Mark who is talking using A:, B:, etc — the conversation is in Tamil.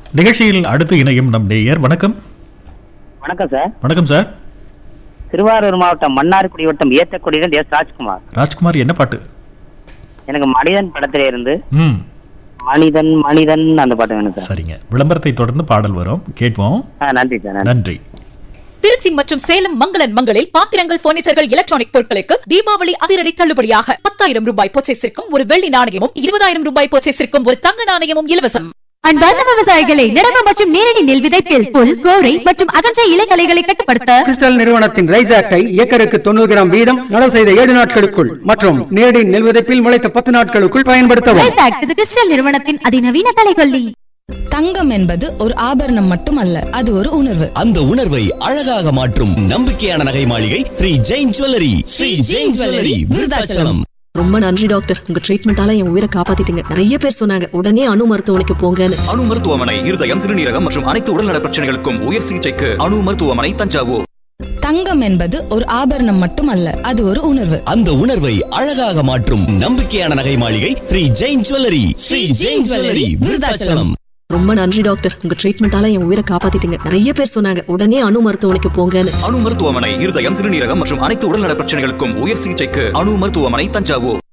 A: நிகழ்ச்சியில் அடுத்து இணையும் நம் நேயர் வணக்கம்
B: வணக்கம் சார்
A: வணக்கம் சார்
B: திருவாரூர் மாவட்டம் மன்னார்குடி வட்டம் ஏத்தக்குடியிலிருந்து எஸ் ராஜ்குமார்
A: ராஜ்குமார் என்ன பாட்டு
B: எனக்கு மனிதன் படத்திலே இருந்து
A: ம்
B: மனிதன் மனிதன் அந்த பாட்டு வேணும் சார்
A: சரிங்க விளம்பரத்தை தொடர்ந்து பாடல் வரும் கேட்போம்
B: ஆ நன்றி சார் நன்றி
A: நன்றி
C: திருச்சி மற்றும் சேலம் மங்களன் மங்களில் பாத்திரங்கள் பர்னிச்சர்கள் எலக்ட்ரானிக் பொருட்களுக்கு தீபாவளி அதிரடி தள்ளுபடியாக பத்தாயிரம் ரூபாய் பர்ச்சேஸிற்கும் ஒரு வெள்ளி நாணயமும் இருபதாயிரம் ரூபாய் பர்ச்சேஸிற்கும் ஒரு தங்க நாணயமும் இலவசம்
D: அன்பார்ந்த விவசாயிகளை நடவு மற்றும் நேரடி நெல் விதைப்பில் புல் கோரை மற்றும் அகன்ற இலைகளைகளை கட்டுப்படுத்த
E: கிறிஸ்டல் நிறுவனத்தின் ரைஸ் ஆக்டை ஏக்கருக்கு தொண்ணூறு கிராம் வீதம் நடவு செய்த ஏழு நாட்களுக்குள் மற்றும் நேரடி நெல் விதைப்பில் முளைத்த பத்து நாட்களுக்குள் பயன்படுத்தவும்
D: ரைஸ் ஆக்ட் இது கிறிஸ்டல் நிறுவனத்தின் அதிநவீன கலைகொல்லி
F: தங்கம் என்பது ஒரு ஆபரணம் மட்டுமல்ல அது ஒரு உணர்வு
G: அந்த உணர்வை அழகாக மாற்றும் நம்பிக்கையான நகை மாளிகை ஸ்ரீ ஜெயின் ஜுவல்லரி ஸ்ரீ ஜெயின் ஜுவல்லரி விருதாச்சலம்
H: ரொம்ப நன்றி டாக்டர் உங்க ட்ரீட்மெண்டால என் உயிரை காப்பாத்திட்டீங்க நிறைய பேர் சொன்னாங்க உடனே அணு மருத்துவமனைக்கு போங்கன்னு
I: அணு மருத்துவமனை இருதயம் சிறுநீரகம் மற்றும் அனைத்து உடல்நல பிரச்சனைகளுக்கும் உயர் சிகிச்சைக்கு அணு மருத்துவமனை தஞ்சாவூர்
F: தங்கம் என்பது ஒரு ஆபரணம் மட்டுமல்ல அது ஒரு உணர்வு
G: அந்த உணர்வை அழகாக மாற்றும் நம்பிக்கையான நகை மாளிகை ஸ்ரீ ஜெயின் ஜுவல்லரி ஸ்ரீ ஜெயின் ஜுவல்லரி விருதாச்சலம்
H: ரொம்ப நன்றி டாக்டர் உங்க ட்ரீட்மெண்டால என் உயிரை காப்பாத்திட்டீங்க நிறைய பேர் சொன்னாங்க உடனே அணு மருத்துவமனைக்கு போங்கன்னு
I: அணு மருத்துவமனை இருதயம் சிறுநீரகம் மற்றும் அனைத்து உடல்நல பிரச்சனைகளுக்கும் உயர் சிகிச்சைக்கு அணு மருத்துவமனை தஞ்சாவூர்